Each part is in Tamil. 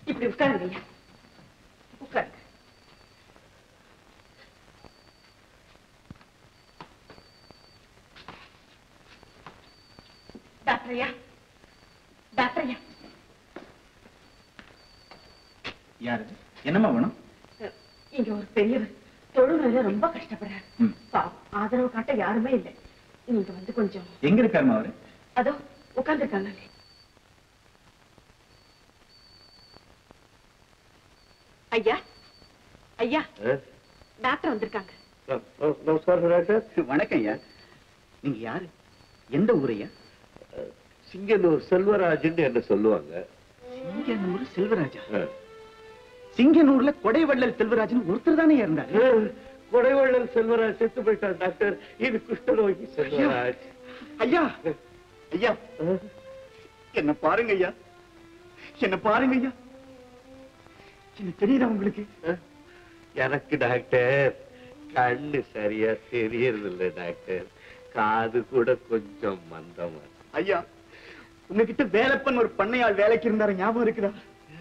இப்படி உட்காருங்க ஐயா உட்காருங்க டாக்டர் ஐயா டாக்டர் ஐயா யாரு என்னம்மா வேணும் இங்க ஒரு பெரியவர் தொழுநோயில ரொம்ப கஷ்டப்படுறாரு ம். பாவம் ஆதரவு காட்ட யாருமே இல்லை நீங்க வந்து கொஞ்சம் எங்க இருக்காருமா அவரு அதோ உட்கார்ந்துருக்காங்க ஐயா ஐயா டாக்டர் வந்திருக்காங்க நமஸ்காரம் டாக்டர் வணக்கம் ஐயா நீங்க யாரு எந்த ஊரையா சிங்கனூர் செல்வராஜன் என்ன சொல்லுவாங்க சிங்கனூர் செல்வராஜா சிங்கனூர்ல கொடைவள்ளல் செல்வராஜன் ஒருத்தர் தானே இருந்தாரு கொடைவள்ளல் செல்வராஜ் செத்து போயிட்டார் டாக்டர் இது குஷ்டரோகி செல்வராஜ் ஐயா ஐயா என்ன பாருங்க ஐயா என்ன பாருங்க ஐயா என்ன தெரியுதா உங்களுக்கு எனக்கு டாக்டர் கண்ணு சரியா தெரியறது இல்ல டாக்டர் காது கூட கொஞ்சம் மந்தமா ஐயா உங்ககிட்ட வேலைப்பன் ஒரு பண்ணையாள் வேலைக்கு இருந்தாரு ஞாபகம் இருக்குதா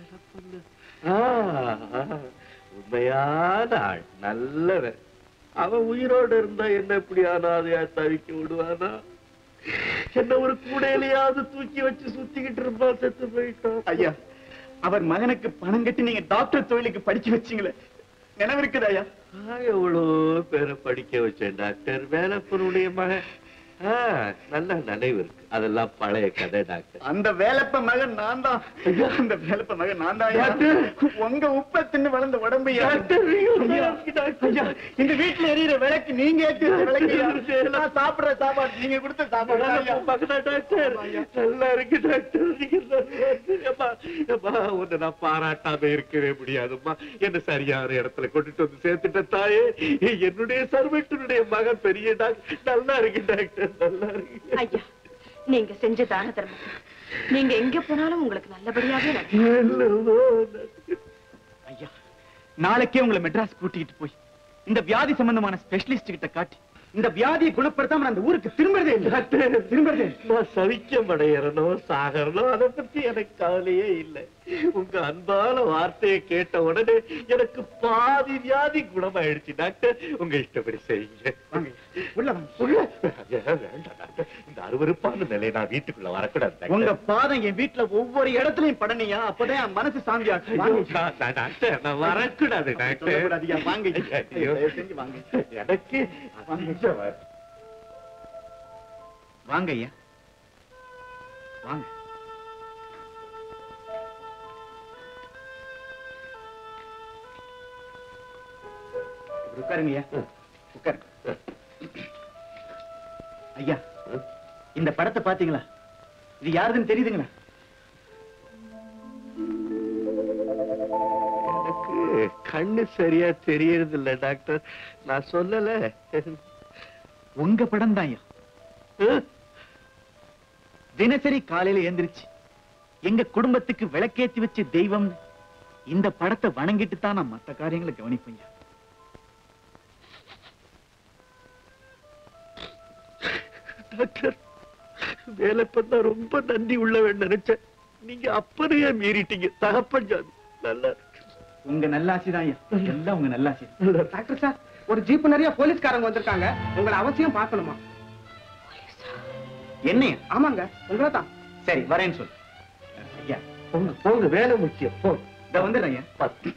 ஆ, ஆ, உண்மையான ஆள் நல்லவன் அவன் உயிரோடு இருந்தா என்ன இப்படி அனாதையா தவிக்க விடுவானா என்ன ஒரு கூடையிலையாவது தூக்கி வச்சு சுத்திக்கிட்டு இருப்பான் செத்து போயிட்டான் ஐயா அவர் மகனுக்கு பணம் கட்டி நீங்க டாக்டர் தொழிலுக்கு படிச்சு வச்சீங்களே நினைவு இருக்குதா ஐயா நான் எவ்வளோ பேரை படிக்க வச்சேன் டாக்டர் வேலப்பனுடைய மகன் ஆ, நல்ல நினைவு இருக்கு அதெல்லாம் பழைய கதை டாக்டர் அந்த வேலப்ப மகன் நான் தான் அந்த வேலப்ப மகன் நான் தான் ஐயா. உங்க உப்பை தின்னு வளர்ந்த உடம்பு ஐயா. ஐயா, ஐயா, இந்த வீட்டுல எரியற விளக்கு நீங்க ஏத்தி வச்ச விளக்கு ஐயா. நான் சாப்பிடுற சாப்பாடு நீங்க கொடுத்த சாப்பாடு தான் ஐயா. பக்கத்துல டாக்டர் நல்லா இருக்கு டாக்டர் நீங்க நல்லா இருக்கு. அம்மா, அம்மா, உன்னை நான் பாராட்டாம இருக்கவே முடியாதும்மா என்ன சரியான இடத்துல கொண்டுட்டு வந்து சேர்த்துட்ட தாயே என்னுடைய சர்வெக்டனுடைய மகன் பெரிய டாக்டர் நல்லா இருக்கு டாக்டர் நல்லா இருக்கு ஐயா நீங்க செஞ்ச தான தர்மம் நீங்க எங்க போனாலும் உங்களுக்கு நல்லபடியாவே நடக்கும் ஐயா நாளைக்கே உங்களை மெட்ராஸ் கூட்டிட்டு போய் இந்த வியாதி சம்பந்தமான ஸ்பெஷலிஸ்ட் கிட்ட காட்டி இந்த வியாதியை குணப்படுத்தாம நான் அந்த ஊருக்கு திரும்புறதே இல்லை டாக்டர் திரும்பதே நான் சவிக்கம் அடையறனோ சாகறனோ அதை பத்தி எனக்கு கவலையே இல்லை உங்க அன்பான வார்த்தையை கேட்ட உடனே எனக்கு பாதி வியாதி குணமாயிடுச்சு டாக்டர் உங்க இஷ்டப்படி செய்யுங்க உள்ள வாங்க. உள்ள? ஐயா, வேண்டாம் டாக்டர் இந்த அருவருப்பான நிலை நான் வீட்டுக்குள்ள வரக்கூடாது டாக்டர். உங்க பாதம் என் வீட்டுல ஒவ்வொரு இடத்துலயும் படனியா அப்பதான் என் மனசு சாந்தி ஆகும் ஐயோ, நான் நான் டாக்டர் நான் வரக்கூடாது டாக்டர் சொல்லக்கூடாதியா, வாங்க. ஐயோ. தயவு செஞ்சு வாங்க. எனக்கு அஞ்சம் வருது. வாங்க ஐயா வாங்க இப்படி உட்காருங்க ஐயா உட்காருங்க ஐயா இந்த படத்தை பாத்தீங்களா இது யாருதுன்னு தெரியுதுங்களா எனக்கு கண்ணு சரியா தெரியறது இல்ல டாக்டர் நான் சொல்லல உங்க படம் தான் ஐயா தினசரி காலையில எந்திரிச்சு எங்க குடும்பத்துக்கு விளக்கேத்தி வச்ச தெய்வம் இந்த படத்தை வணங்கிட்டு தான் நான் மத்த காரியங்களை கவனிப்பேன் ஐயா. டாக்டர் வேலை பண்ணா ரொம்ப நன்றி உள்ளவன் நினைச்சேன் நீங்க அப்பனையே மீறிட்டீங்க தகப்பன் ஜாதி நல்லா இருக்கு. உங்க நல்லாசி தான் ஐயா எல்லாம் உங்க நல்லாசி டாக்டர் சார் ஒரு ஜீப் நிறைய போலீஸ்காரங்க வந்திருக்காங்க உங்களை அவசியம் பார்க்கணுமா என்னையா ஆமாங்க உங்களை தான் சரி வரேன்னு சொல்லு ஐயா போங்க போங்க வேலை முக்கியம் போங்க இத வந்துடுறேன் ஐயா பத்து.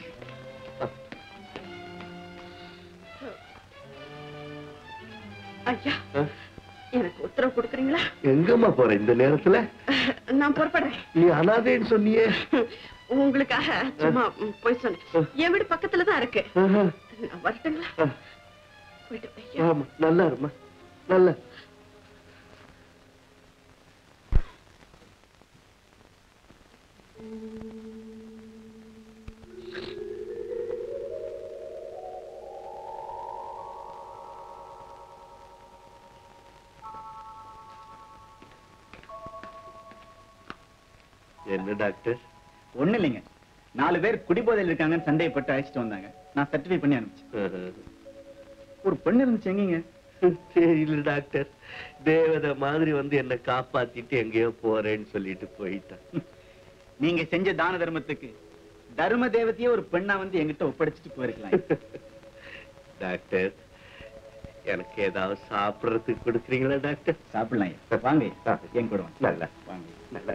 ஐயா எனக்கு உத்தரவு கொடுக்குறீங்களா எங்கம்மா போற இந்த நேரத்துல நான் புறப்படுறேன் நீ அனாதைன்னு சொன்னியே உங்களுக்காக சும்மா ம், போய் சொன்னேன் என் வீடு பக்கத்துல தான் இருக்கு நான் வரட்டுங்களா போயிட்டு வரேன். ஐயா. ஆமா நல்லா இருமா நல்லா என்ன டாக்டர் ஒண்ணு இல்லைங்க நாலு பேர் குடிபோதையில் இருக்காங்கன்னு சந்தேகப்பட்டு அழைச்சிட்டு வந்தாங்க நான் சர்டிஃபை பண்ணி அனுப்பிச்சேன் ஒரு பெண்ணு இருந்துச்சு எங்கீங்க தெரியல டாக்டர் தேவதை மாதிரி வந்து என்ன காப்பாத்திட்டு எங்கேயோ போறேன்னு சொல்லிட்டு போயிட்டான் நீங்க செஞ்ச தான தர்மத்துக்கு தர்ம தேவதையே ஒரு பெண்ணா வந்து என்கிட்ட ஒப்படைச்சிட்டு போயிருக்கலாம் டாக்டர் எனக்கு ஏதாவது சாப்பிடுறதுக்கு கொடுக்குறீங்களா டாக்டர் சாப்பிடலாம் ஐயா. வாங்க ஐயா. என் கூட வாங்க. நல்ல. வாங்க நல்லா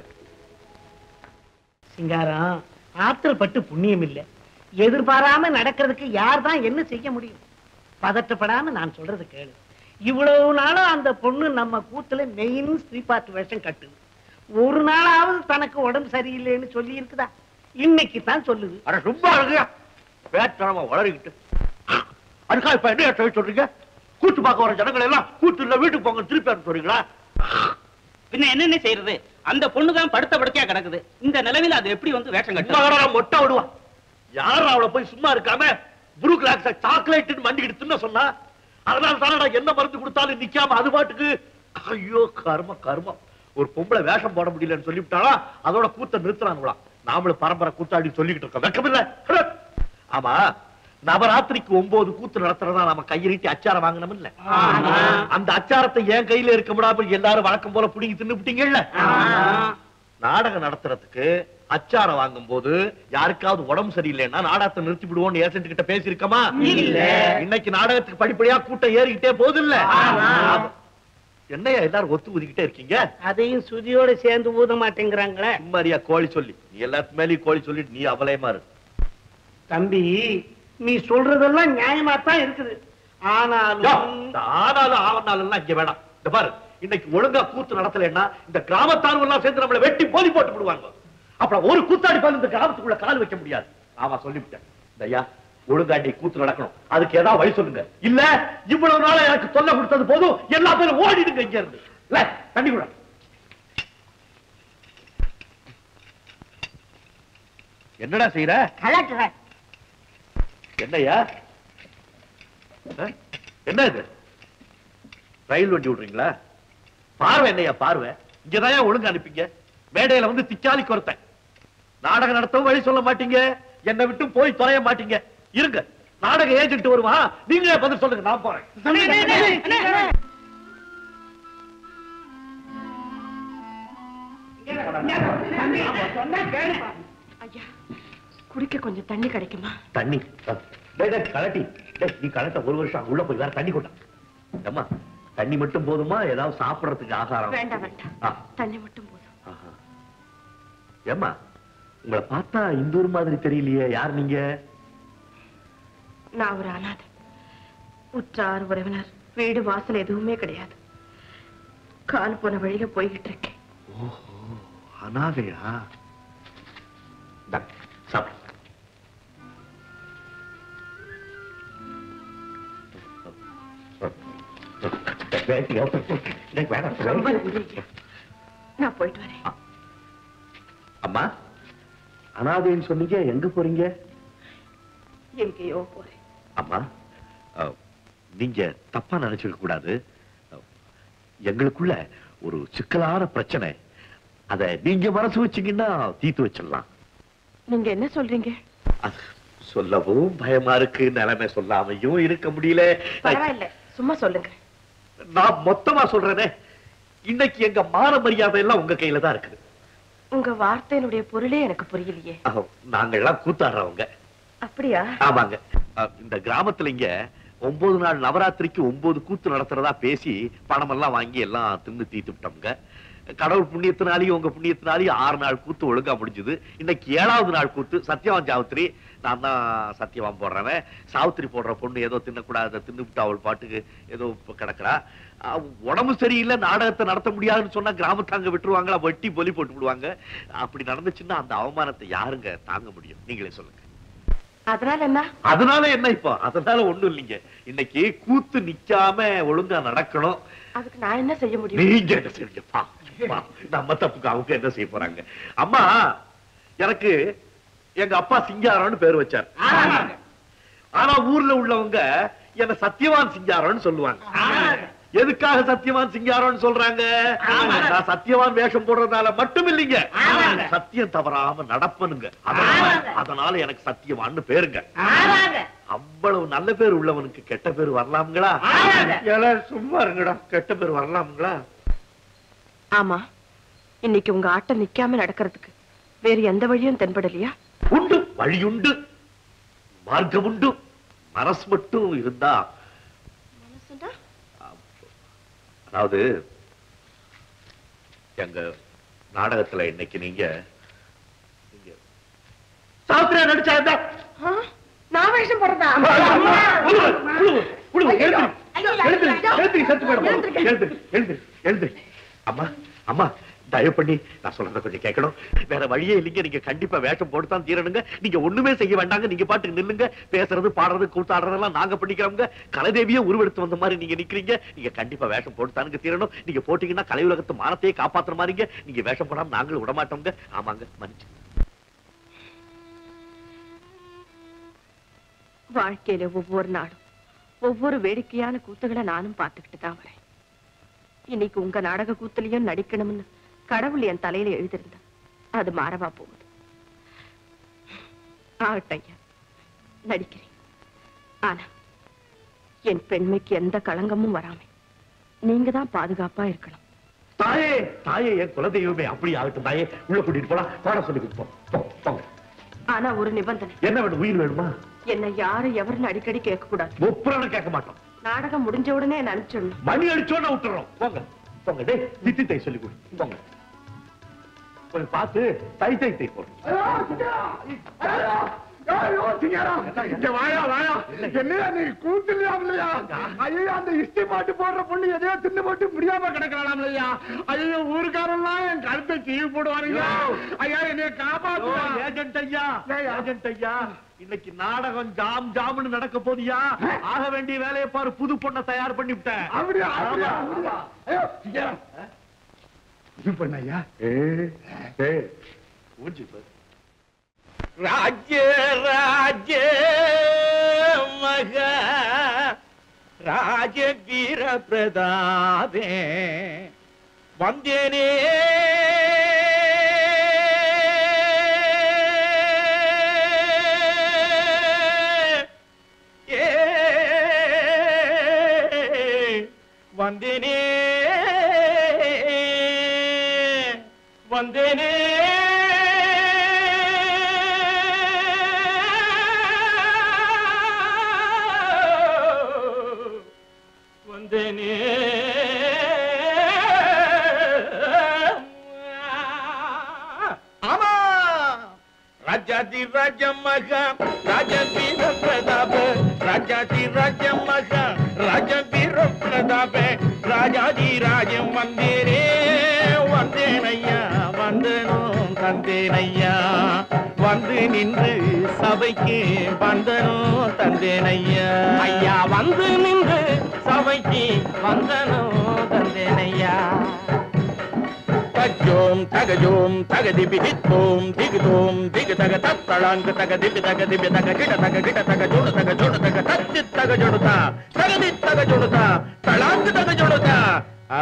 சிங்காரம் ஆற்றல் பட்டு புண்ணியம் இல்ல எதிர்பாராம நடக்கிறதுக்கு யார் தான் என்ன செய்ய முடியும் பதட்டப்படாம நான் சொல்றது கேளு இவ்வளவு நாளும் அந்த பொண்ணு நம்ம கூத்துல மெயின் ஸ்ரீபாத் வேஷம் கட்டுது ஒரு நாளாவது தனக்கு உடம்பு சரியில்லைன்னு சொல்லி இருக்குதா இன்னைக்கு தான் சொல்லுது அட ரொம்ப அழகா வேட்டனமா வளரிக்கிட்டு அதுக்காக இப்ப என்ன சொல்ல சொல்றீங்க கூத்து பார்க்க வர ஜனங்கள் எல்லாம் கூத்து இல்ல வீட்டுக்கு போங்க திருப்பி அனுப்ப சொல்றீங்களா பின்ன என்னென்ன செய்யறது அந்த பொண்ணு தான் படுத்த படுக்கையா கிடக்குது இந்த நிலவில் அது எப்படி வந்து வேஷம் கட்டும் மகனா மொட்டை விடுவா யாரும் அவளை போய் சும்மா இருக்காம ப்ரூ கிளாக்ஸ சாக்லேட் மண்டிக்கிட்டு தின்ன சொன்னா அதனால தானடா என்ன மருந்து கொடுத்தாலும் நிக்காம அது பாட்டுக்கு ஐயோ கர்ம கர்மம் ஒரு பொம்பளை வேஷம் போட முடியலன்னு சொல்லிவிட்டாளா அதோட கூத்த நிறுத்துறாங்களா நாமளும் பரம்பரை கூத்தாடி சொல்லிக்கிட்டு இருக்கோம் வெக்கமில்ல ஆமா நவராத்திரிக்கு ஒன்பது கூத்து நடத்துறதா நாம கையெழுத்தி அச்சாரம் வாங்கணும் இல்ல அந்த அச்சாரத்தை என் கையில இருக்க முடியாம எல்லாரும் வழக்கம் போல புடிங்கி தின்னுபிட்டீங்கல்ல நாடகம் நடத்துறதுக்கு அச்சாரம் வாங்கும் போது யாருக்காவது உடம்பு சரியில்லைன்னா நாடகத்தை நிறுத்தி விடுவோம்னு ஏஜென்ட் கிட்ட பேசியிருக்கமா இல்ல. இன்னைக்கு நாடகத்துக்கு படிப்படியா கூட்டம் ஏறிக்கிட்டே போகுது இல்ல என்னையா எல்லாரும் ஒத்து ஊதிக்கிட்டே இருக்கீங்க அதையும் சுதியோட சேர்ந்து ஊத மாட்டேங்கிறாங்களே சும்மாரியா கோழி சொல்லி நீ எல்லாத்து மேலயும் கோழி சொல்லிட்டு நீ அவலையமா இரு தம்பி நீ சொல்றதெல்லாம் நியாயமா தான் இருக்குது யோ, ஆனாலும் இந்த ஆனாலும் ஆவனாலும் எல்லாம் இங்க வேணாம் இந்த பாரு இன்னைக்கு ஒழுங்கா கூத்து நடத்தலைன்னா இந்த கிராமத்தாரும் எல்லாம் சேர்ந்து நம்மளை வெட்டி போலி போட்டு விடுவாங்க அப்புறம் ஒரு கூத்தாடி பால் இந்த கிராமத்துக்குள்ள கால் வைக்க முடியாது ஆமா சொல்லிவிட்டேன் ஐயா ஒழுங்காண்டி கூத்து நடக்கணும் அதுக்கு ஏதாவது வழி சொல்லுங்க இல்ல இவ்வளவு நாளா எனக்கு தொல்லை கொடுத்தது போதும் எல்லா பேரும் ஓடிடுங்க இங்க இருந்து இல்ல தண்ணி கூட என்னடா செய்யற கலட்டுற என்னய்யா அஹ்? என்ன இது ரயில் வண்டி விடுறீங்களா பார்வை என்னய்யா பார்வை இங்கதான் ஒழுங்கா அனுப்பிங்க மேடையில வந்து திக்காலி குறைத்தேன் நாடகம் நடத்தவும் வழி சொல்ல மாட்டீங்க என்னை விட்டு போய் தொலைய மாட்டீங்க இருங்க நாடக ஏஜென்ட் வருவா நீங்களே பதில் சொல்லுங்க நான் போறேன் ஐயா குடிக்க கொஞ்சம் தண்ணி கிடைக்குமா தண்ணி அஹ், டேய், டேய், கலட்டி டேய், நீ கலட்ட ஒரு வருஷம் உள்ள போய் வேற தண்ணி கொண்டா அம்மா தண்ணி மட்டும் போதுமா ஏதாவது சாப்பிடறதுக்கு ஆகாரம் வேண்டாம் வேண்டாம் ஆ. தண்ணி மட்டும் போதும் ஆஹா. ஏம்மா உங்களை பார்த்தா இந்தூர் மாதிரி தெரியலையே யார் நீங்க நான் ஒரு அனாதை உற்றார் உறவினர் வீடு வாசல் எதுவுமே கிடையாது கால் போன வழியில போய்கிட்டு இருக்கேன் அனாதையா இந்தா, சாப்பிடு எனக்கு வேணாம். ரொம்ப நன்றி ஐயா. நான் போயிட்டு வரேன் அம்மா அனாதைன்னு சொன்னீங்க எங்க போறீங்க எங்கேயோ போறேன் அம்மா அஹ், நீங்க தப்பா நினைச்சுக்க கூடாது அஹ், எங்களுக்குள்ள ஒரு சிக்கலான பிரச்சனை அத நீங்க மனசு வச்சீங்கன்னா தீர்த்து வச்சிடலாம் நீங்க என்ன சொல்றீங்க அது சொல்லவும் பயமா இருக்கு நிலைமை சொல்லாமையும் இருக்க முடியல பரவாயில்ல சும்மா சொல்லுங்க நான் மொத்தமா சொல்றேனே இன்னைக்கு எங்க மான மரியாதை எல்லாம் உங்க கையில தான் இருக்குது உங்க வார்த்தையினுடைய பொருளே எனக்கு புரியலையே அஹ், நாங்கெல்லாம் கூத்தாடுறவங்க அப்படியா ஆமாங்க அஹ், இந்த கிராமத்துல இங்க ஒன்பது நாள் நவராத்திரிக்கு ஒன்பது கூத்து நடத்துறதா பேசி பணம் எல்லாம் வாங்கி எல்லாம் தின்னு தீத்து விட்டோம்ங்க கடவுள் புண்ணியத்தினாலையும் உங்க புண்ணியத்தினாலையும் ஆறு நாள் கூத்து ஒழுங்கா முடிஞ்சது இன்னைக்கு ஏழாவது நாள் கூத்து சத்யவான் சாவித்திரி நான் தான் சத்தியவான் போடுறவன் சாவித்திரி போடுற பொண்ணு ஏதோ தின்னக்கூடாத தின்னுவிட்டு அவள் பாட்டுக்கு ஏதோ இப்ப கிடக்குறா அவ உடம்பு சரியில்லை நாடகத்தை நடத்த முடியாதுன்னு சொன்னா கிராமத்தாங்க விட்டுருவாங்களா வெட்டி பொலி போட்டு விடுவாங்க அப்படி நடந்துச்சுன்னா அந்த அவமானத்தை யாருங்க தாங்க முடியும் நீங்களே சொல்லுங்க அதனால என்ன அதனால என்ன இப்போ அதனால ஒண்ணும் இல்லைங்க இன்னைக்கு கூத்து நிக்காம ஒழுங்கா நடக்கணும் அதுக்கு நான் என்ன செய்ய முடியும் நீங்க என்ன செய்யுங்க பா, பா. நம்ம தப்புக்கு அவங்க என்ன செய்ய போறாங்க அம்மா எனக்கு எங்க அப்பா சிங்காரம்னு பேர் வச்சார் ஆனா ஊர்ல உள்ளவங்க என்ன சத்யவான் சிங்காரம்னு சொல்லுவாங்க எதுக்காக சத்யவான் சிங்காரம்னு சொல்றாங்க நான் சத்யவான் வேஷம் போடுறதுனால மட்டும் இல்லைங்க சத்தியம் தவறாம நடப்பனுங்க அதனால அதனால எனக்கு சத்தியவான்னு பேருங்க அவ்வளவு நல்ல பேர் உள்ளவனுக்கு கெட்ட பேர் வரலாம்களா எல்லாரும் சும்மா இருங்கடா கெட்ட பேர் வரலாம்களா ஆமா இன்னைக்கு உங்க ஆட்டம் நிக்காம நடக்கிறதுக்கு வேற எந்த வழியும் தென்படலையா உண்டு வழியுண்டு மார்க்கமுண்டு மனசு மட்டும் இருந்தா மனசுண்டா அதாவது எங்க நாடகத்துல இன்னைக்கு நீங்க நீங்க சாஸ்திரியா நடிச்சா இருந்தா ஆ, நான் வேஷம் போடுறதா உழுவு, உழுவு, உழுவு, எழுந்திரு. ஐயோ, எழுந்திரு, ஐயோ. எழுந்திரு, செத்து போயிட போறோம். எழுந்திருக்கேன். எழுந்திரு, எழுந்திரு, எழுந்திரு. அம்மா அம்மா தயவு பண்ணி நான் சொல்றத கொஞ்சம் கேட்கணும் வேற வழியே இல்லைங்க நீங்க கண்டிப்பா வேஷம் போட்டுத்தான் தீரணுங்க நீங்க ஒண்ணுமே செய்ய வேண்டாங்க நீங்க பாட்டுக்கு நில்லுங்க பேசுறது பாடுறது கூத்தாடுறதெல்லாம் நாங்க பண்ணிக்கிறோங்க கலைதேவியே உருவெடுத்து வந்த மாதிரி நீங்க நிக்கிறீங்க நீங்க கண்டிப்பா வேஷம் போட்டுத்தானுங்க தீரணும் நீங்க போட்டீங்கன்னா கலை உலகத்து மானத்தையே காப்பாத்துற மாதிரிங்க நீங்க வேஷம் போடாம நாங்களும் விட மாட்டோங்க ஆமாங்க மன்னிச்சு வாழ்க்கையில ஒவ்வொரு நாளும் ஒவ்வொரு வேடிக்கையான கூத்துகளை நானும் பார்த்துக்கிட்டு தான் வரேன் இன்னைக்கு உங்க நாடக கூத்துலயும் நடிக்கணும்னு கடவுள் என் தலையில எழுதியிருந்தா அது மாறவா போகுது ஆகட்டும் ஐயா நடிக்கிறேன் ஆனா என் பெண்மைக்கு எந்த களங்கமும் வராம நீங்க தான் பாதுகாப்பா இருக்கணும் தாயே தாயே என் குலதெய்வமே அப்படி ஆகட்டும் தாயே உள்ள கூட்டிட்டு போலாம் பாட சொல்லி கொடுப்போம் போ, போங்க. ஆனா ஒரு நிபந்தனை என்ன வேணும் உயிர் வேணுமா என்னை யாரு எவருன்னு அடிக்கடி கேட்க கூடாது முப்புறம் கேட்க மாட்டோம் நாடகம் முடிஞ்ச உடனே என்ன அனுப்பிச்சிடணும் மணி அடிச்சோன்னு விட்டுறோம் போங்க போங்க டேய் தித்தி தை சொல்லி கொடு போங்க கொஞ்சம் பார்த்து தை தை தை போடுங்க இங்க வாயா வாயா என்னையா நீ கூத்துலையா ஐயோ அந்த இஷ்டி பாட்டு போடுற பொண்ணு எதையோ தின்னு போட்டு முடியாம கிடக்கிறாளாம் இல்லையா ஐயோ ஊருக்காரெல்லாம் என் கருத்தை தீவு போடுவாருங்க ஐயா என்னைய காப்பாத்துயா ஏஜென்ட் ஐயா ஏய்யா? ஏஜென்ட் ஐயா இன்னைக்கு நாடகம் ஜாம் ஜாம்னு நடக்க போதியா ஆக வேண்டிய வேலையை பாரு புது பொண்ணை தயார் பண்ணி விட்டேன் அப்படியா அப்படியா அப்படியா ஐயோ சிங்கரா இது பண்ண ஐயா ஊஞ்சி பாரு ராஜ்ய ராஜ்ய மக ராஜ வீர பிரதாபே வந்தேனே ஏ வந்தேனே வந்தேனே வந்தேனே ஆமா ராஜாதி ராஜ மக ராஜ வீர பிரதாப ராஜாதி ராஜ மக ராஜ வீர பிரதாப ராஜாதி ராஜம் வந்தேனே வந்தேனையா வந்தனும் தந்தேனையா வந்து நின்று சபைக்கு வந்தனும் தந்தேனையா ஐயா வந்து நின்று சபைக்கு வந்தனும் தந்தேனையா தஜோம் தகஜோம் தகதி பிகித்தோம் திகுதோம் திகு தக தத்தளாங்கு தக திபி தக திபி தக கிட தக கிட தக ஜோடு தக ஜோடு தக தச்சி தக ஜோடுதா தகதி தக ஜோடுதா தளாங்கு தக ஜோடுதா ஆ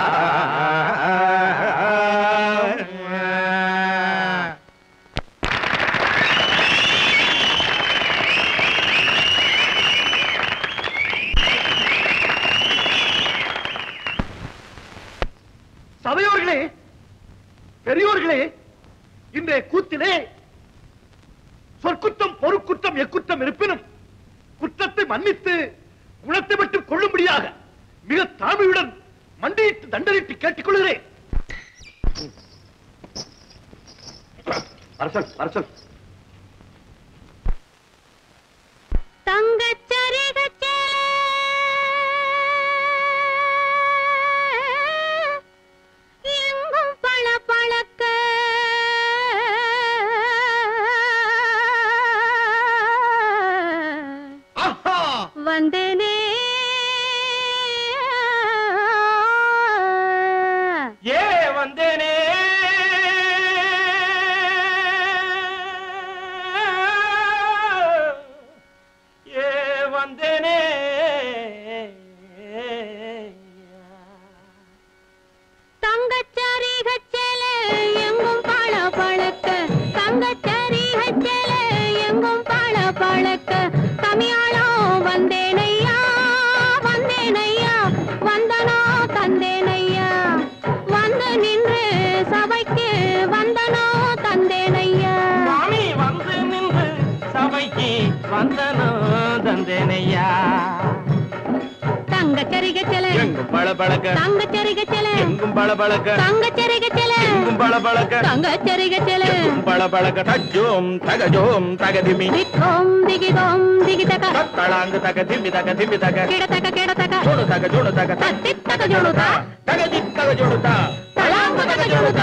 சபையோர்களே பெரியோர்களே இன்றைய கூத்திலே சொற்குற்றம் பொறுக்குற்றம் எக்குற்றம் இருப்பினும் குற்றத்தை மன்னித்து குணத்தை மட்டும் கொள்ளும்படியாக மிக தாழ்மையுடன் மண்டியிட்டு தண்டனிட்டு கேட்டுக்கொள்கிறேன் அரசன் அரசன் தங்கச் சரிகச்சே எங்கும் பளபளக்க வந்தேனே ஏ வந்தேனே சாந்தனம் தந்தேனையா தங்க சரிக சில எங்கும் பளபளக்க தங்க சரிக சில எங்கும் பளபளக்க தங்க சரிக சில எங்கும் பளபளக்க தங்க சரிக சில எங்கும் பளபளக்க தஜோம் தகஜோம் தகதிமி தித்தோம் திகிதோம் திகிதக தத்தளாங்கு தக திம்மி தக திம்மி தக கிடதக கிடதக ஜோடு தக ஜோடு தக தத்தி தக ஜொடுத தகதி தக ஜோடுதா தளாங்கு தக ஜொடுத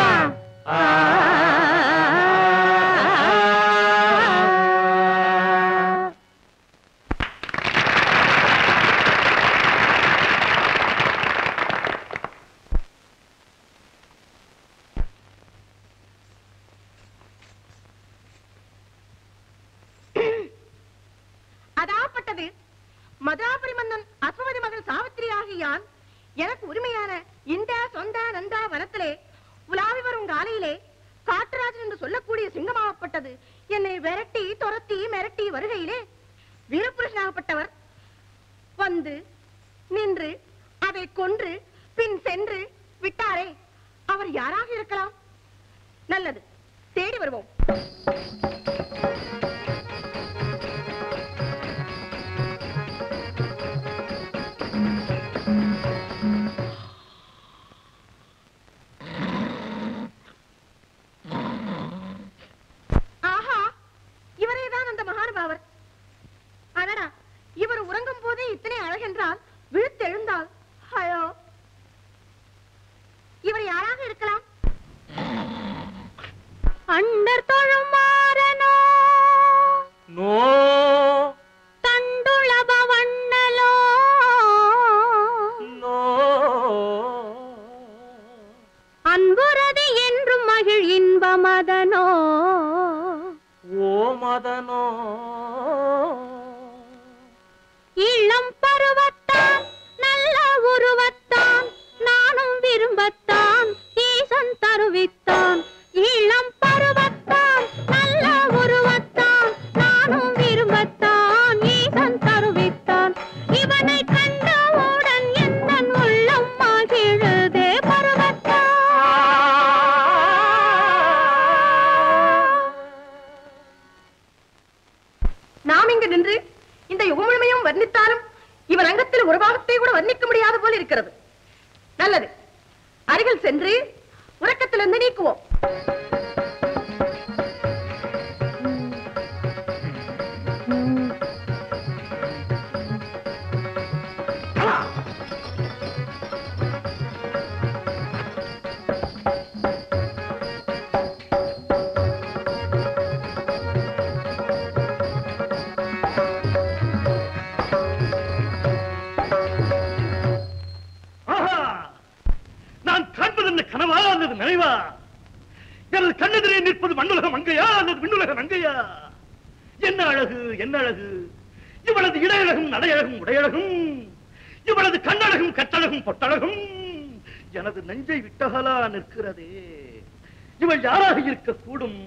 அதாப்பட்டது மதுராபுரி மன்னன் அஸ்வமதி மகள் சாவித்திரி ஆகியான் எனக்கு உரிமையான இந்த சொந்த நந்தா வனத்திலே உலாவி வரும் காலையிலே காட்டுராஜன் என்று சொல்லக்கூடிய சிங்கமாகப்பட்டது என்னை விரட்டி துரத்தி மிரட்டி வருகையிலே வீரபுருஷனாகப்பட்டவர் வந்து நின்று அதை கொன்று பின் சென்று விட்டாரே அவர் யாராக இருக்கலாம் நல்லது தேடி வருவோம் ஆஹா இவரேதான் அந்த மகானுபாவர் அடடா இவர் உறங்கும் போதே இத்தனை அழகென்றால் விழுத்தெழுந்தால் ஹயோ இவர் யாராக இருக்கலாம் அண்டர் தொழும் மாறனோ நோ தண்டுளப வண்ணலோ நோ அன்புறதி என்றும் மகிழ் இன்பமதனோ ஓ மதனோ இளம் பருவத்தான் நல்ல உருவத்தான் நானும் விரும்பத்தான் ஈசன் தருவித்தான் இளம் பருவத்தான் நல்ல உருவத்தான் நானும் விரும்பத்தான் ஈசன் தருவித்தான் இவனை கண்டவுடன் எந்த உள்ளம் மகிழுதே நாம் இங்கு நின்று இந்த யுகம் முழுமையும் வர்ணித்தாலும் இவன் அங்கத்தில் ஒரு பாகத்தை கூட வர்ணிக்க முடியாத போல் இருக்கிறது நல்லது அருகில் சென்று உறக்கத்திலிருந்து நீக்குவோம் ஆஹா! நான் காண்பது என்ன கனவா அல்லது நினைவா எனது கண்ணெதிரே நிற்பது மண்ணுலக மங்கையா அல்லது விண்ணுலக மங்கையா என்ன அழகு என்ன அழகு இவளது இடையழகும் நடையழகும் உடையழகும் இவளது கண்ணழகும் கட்டழகும் பொட்டழகும் எனது நெஞ்சை விட்டகலா நிற்கிறதே இவள் யாராக இருக்கக்கூடும்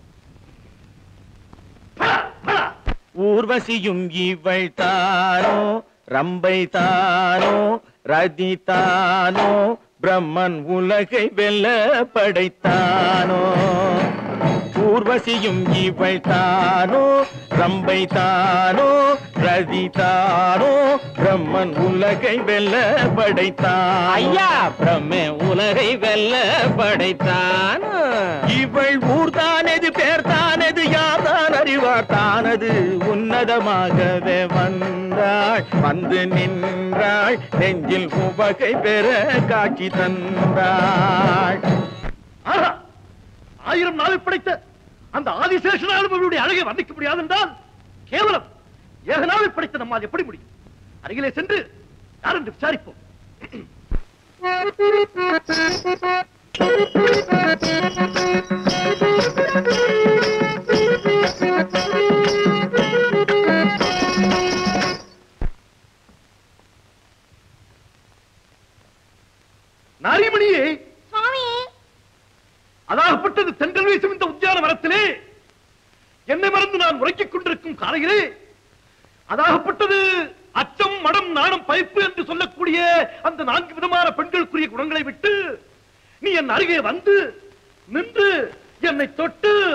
பலா, பலா. ஊர்வசியும் இவள் தானோ ரம்பை தானோ ரதி தானோ பிரம்மன் உலகை வெல்ல படைத்தானோ ஊர்வசியும் இவள் தானோ ரம்பை தானோ ரதி தானோ பிரம்மன் உலகை வெல்ல படைத்தான் ஐயா பிரம்மே உலகை வெல்ல படைத்தான் இவள் ஊர்தானது பேர் தானது யார்தான் அறிவார் தானது உன்னதமாகவே வந்தாள் வந்து நின்றாள் நெஞ்சில் உவகை பெற காட்சி தந்தாள் ஆஹா! ஆயிரம் நாள் படைத்த அந்த ஆதிசேஷனாலும் அவருடைய அழகை வர்ணிக்க முடியாது என்றால் கேவலம் ஏக நாள் படைத்த நம்மால் எப்படி முடியும் அருகிலே சென்று யார் என்று விசாரிப்போம் நாரிமணியே சுவாமி அதாகப்பட்டது தென்றல் வீசும் இந்த உத்தியான மரத்திலே என்னை மறந்து நான் உறக்கிக் கொண்டிருக்கும் காலையிலே அதாகப்பட்டது அச்சம் மடம் நாணம் பைப்பு என்று சொல்லக்கூடிய அந்த நான்கு விதமான பெண்களுக்குரிய குணங்களை விட்டு நீ என் அருகே வந்து நின்று என்னை தொட்டு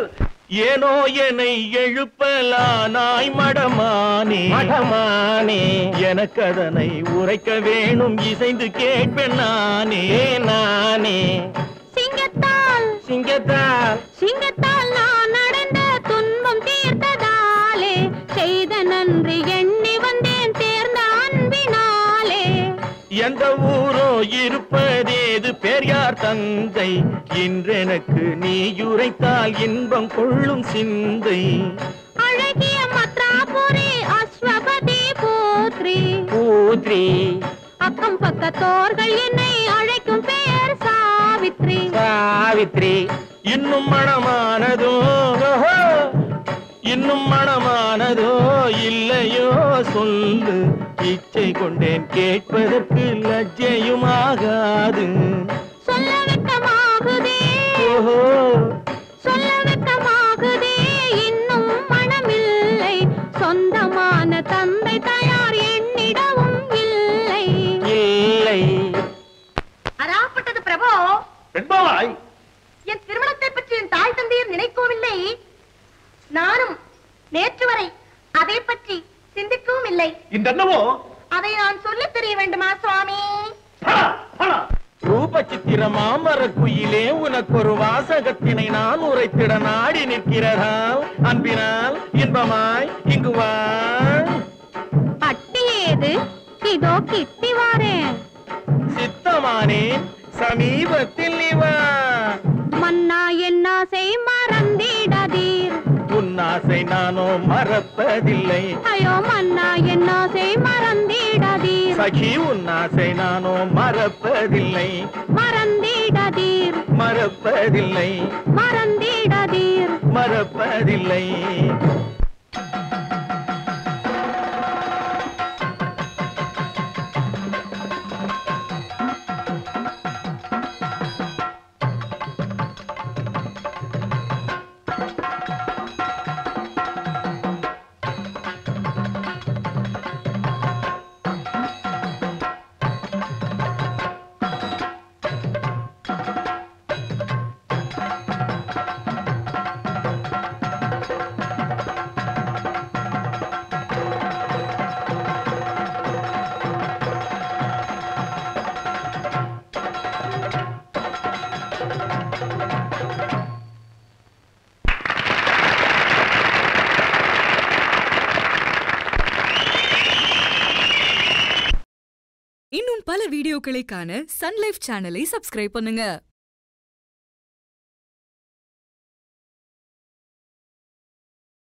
ஏனோ என்னை எழுப்பலானாய் மடமானே மடமானே எனக்கு அதனை உரைக்க வேணும் இசைந்து கேட்பேன் நானே நானே சிங்கத்தால் சிங்கத்தால் சிங்கத்தால் நான் அடைந்த துன்பம் தீர்த்ததாலே செய்த நன்றி எண்ணி வந்தேன் தேர்ந்த அன்பினாலே எந்த ஊரோ இருப்பதேது பெரியார் தந்தை இன்றெனக்கு நீ உரைத்தால் இன்பம் கொள்ளும் சிந்தை அழகிய மத்ராபுரி அஸ்வபதி போத்ரி பூத்ரி அக்கம் பக்கத்தோர்கள் என்னை அழைக்கும் பெயர் சாவித்ரி சாவித்ரி இன்னும் மனமானதோ ஓஹோ, இன்னும் மனமானதோ இல்லையோ சொல்லு இச்சை கொண்டேன் கேட்பதற்கு லஜ்ஜையும் ஆகாது சொல்ல வெட்கமாகுதே ஓஹோ சொல்ல வெட்கமாகுதே இன்னும் மனமில்லை சொந்தமான தந்தை தயார் என்னிடவும் இல்லை இல்லை அராப்பட்டது பிரபு பெண்பாய் என் திருமணத்தை பற்றி என் தாய் தந்தையர் நினைக்கவில்லை நானும் நேற்று வரை அதை பற்றி சிந்திக்கவும் இல்லை இந்த என்னவோ அதை நான் சொல்லித் தெரிய வேண்டுமா சுவாமி படா, படா. ரூப சித்திர மாமர குயிலே உனக்கு ஒரு வாசகத்தினை நான் உரைத்திட நாடி நிற்கிறதால் அன்பினால் இன்பமாய் இங்கு வா அட்டி ஏது இதோ கிட்டி வாரேன் சித்தமானேன் சமீபத்தில் நீ வா மன்னா என்ன செய் மறந்திடாதீர் உன்னாசை நானோ மறப்பதில்லை ஐயோ மன்னா என்ன செய் மறந்திடாதீர் சகி உன்னாசை நானோ மறப்பதில்லை மறந்திடாதீர் மறப்பதில்லை மறந்திடாதீர் மறப்பதில்லை இன்னும் பல வீடியோக்களை காண சன் லைஃப் சேனலை சப்ஸ்கிரைப் பண்ணுங்க